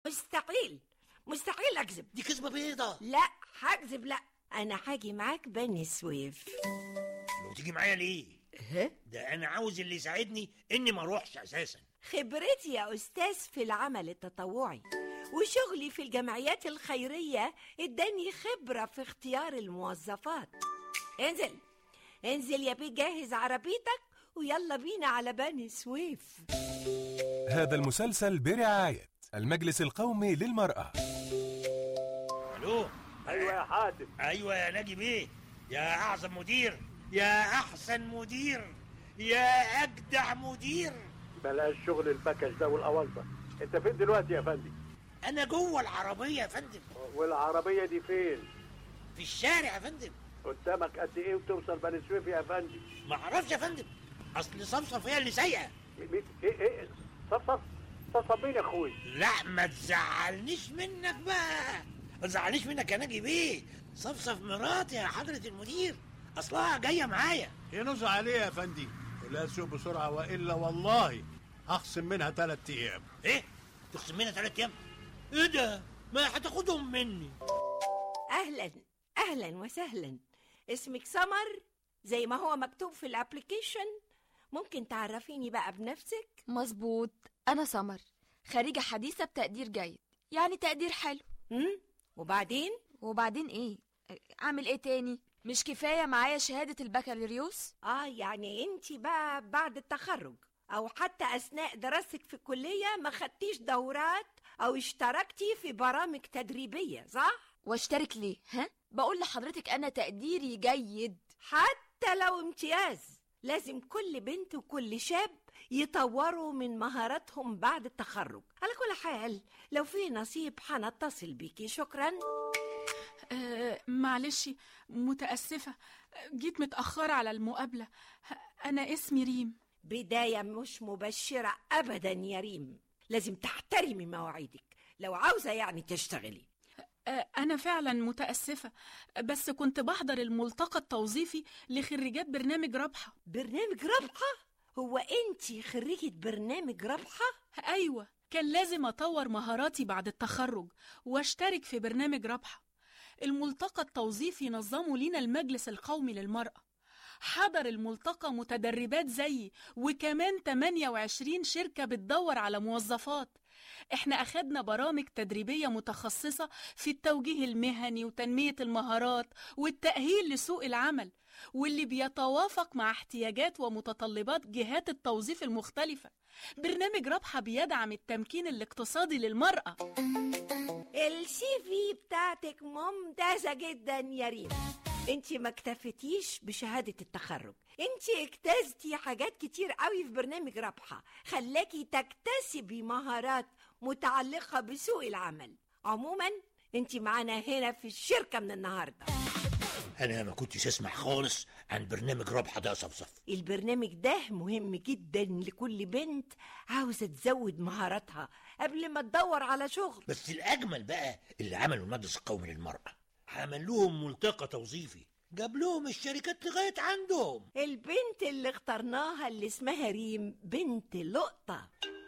مستحيل مستحيل اكذب دي كذبه بيضه لا هكذب لا انا هاجي معاك بني سويف لو تيجي معايا ليه ها ده انا عاوز اللي يساعدني اني ما اروحش اساسا خبرتي يا أستاذ في العمل التطوعي وشغلي في الجمعيات الخيرية اداني خبرة في اختيار الموظفات انزل انزل يا بيه جهز عربيتك ويلا بينا على بني سويف هذا المسلسل برعاية المجلس القومي للمرأة الو ايوه يا حاتم ايوه يا ناجي بيه يا اعظم مدير يا احسن مدير يا اجدع مدير بلاش شغل البكش ده والاوالطه انت فين دلوقتي يا فندم انا جوه العربيه يا فندم والعربيه دي فين في الشارع يا فندم قدامك قد ايه وتوصل بني سويف يا فندم ما اعرفش يا فندم اصل صفصف هي اللي سايقه مين- ايه ايه صفصف صفصف مين يا اخوي لا ما تزعلنيش منك بقى ما تزعلنيش منك يا ناجي بيه صفصف مراتي يا حضره المدير اصلها جايه معايا ينوز عليه يا فندي لا تسوق بسرعة وإلا والله هخصم منها ثلاث أيام ايه تخصم منها ثلاث ايام ايه ده ما هتاخدهم مني أهلا أهلا وسهلا اسمك سمر زي ما هو مكتوب في الابليكيشن ممكن تعرفيني بقى بنفسك مظبوط أنا سمر خريجة حديثة بتقدير جيد يعني تقدير حلو هم؟ وبعدين وبعدين إيه؟ أعمل إيه تاني؟ مش كفاية معايا شهادة البكالوريوس؟ اه يعني انت بقى بعد التخرج او حتى اثناء دراستك في الكليه ما خدتيش دورات او اشتركتي في برامج تدريبيه صح واشترك ليه؟ ها؟ بقول لحضرتك أنا تقديري جيد حتى لو امتياز لازم كل بنت وكل شاب يطوروا من مهاراتهم بعد التخرج على كل حال لو في نصيب هنتصل بيكي شكرا آه معلش متأسفة جيت متأخرة على المقابلة أنا اسمي ريم بداية مش مبشرة أبدا يا ريم لازم تحترمي مواعيدك لو عاوزة يعني تشتغلي آه أنا فعلا متأسفة بس كنت بحضر الملتقى التوظيفي لخريجات برنامج رابحة برنامج رابحة؟ هو انتي خريجة برنامج رابحة؟ أيوة كان لازم أطور مهاراتي بعد التخرج واشترك في برنامج رابحة الملتقى التوظيفي نظمه لينا المجلس القومي للمرأة حضر الملتقى متدربات زيي وكمان 28 شركة بتدور على موظفات احنا اخدنا برامج تدريبية متخصصة في التوجيه المهني وتنمية المهارات والتأهيل لسوق العمل واللي بيتوافق مع احتياجات ومتطلبات جهات التوظيف المختلفة برنامج رابحة بيدعم التمكين الاقتصادي للمرأة السي في بتاعتك ممتازة جدا يا ريم انتي ما اكتفتيش بشهادة التخرج انتي اجتزتي حاجات كتير قوي في برنامج رابحة خلاكي تكتسبي مهارات متعلقة بسوق العمل عموما انتي معانا هنا في الشركة من النهاردة انا ما كنتش اسمع خالص عن برنامج رابحه ده يا صفصف البرنامج ده مهم جدا لكل بنت عاوزة تزود مهاراتها قبل ما تدور على شغل بس الاجمل بقى اللي عمله المجلس القومي للمراه عمل لهم ملتقى توظيفي جاب لهم الشركات لغايه عندهم البنت اللي اخترناها اللي اسمها ريم بنت لقطة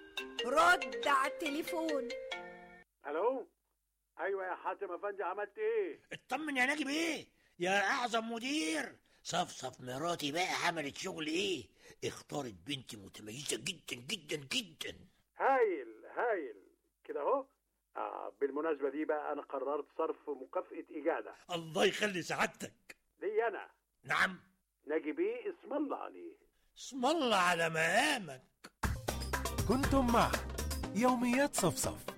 رد على التليفون الو ايوه يا حاتم افندي عملت ايه اطمن يا ناجي بيه يا اعظم مدير صفصف مراتي بقى عملت شغل ايه اختارت بنت متميزه جدا جدا جدا هايل هايل كده اهو آه بالمناسبه دي بقى انا قررت صرف مكافاه اجاده الله يخلي سعادتك لي انا نعم ناجي بيه اسم الله عليه اسم الله على مقامك كنتم مع يوميات صفصف